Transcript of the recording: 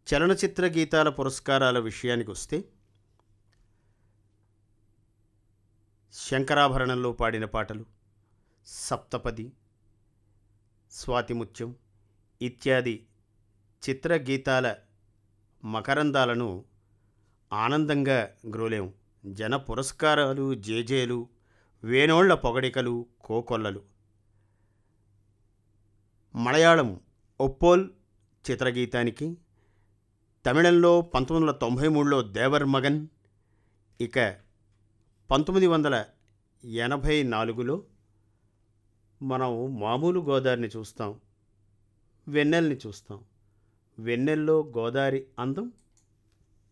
చలనచిత్ర గీతాల పురస్కారాల విషయానికి వస్తే శంకరాభరణంలో పాడిన పాటలు సప్తపది స్వాతిముత్యం ఇత్యాది చిత్రగీతాల మకరందాలను ఆనందంగా గ్రోలేం జన పురస్కారాలు జేజేలు వేనోళ్ల పొగడికలు కోకొల్లలు మలయాళం ఒప్పోల్ చిత్రగీతానికి తమిళంలో పంతొమ్మిది వందల తొంభై మూడులో దేవర్ మగన్ ఇక పంతొమ్మిది వందల ఎనభై నాలుగులో మనం మామూలు గోదావరిని చూస్తాం వెన్నెల్ని చూస్తాం వెన్నెల్లో గోదావరి అందం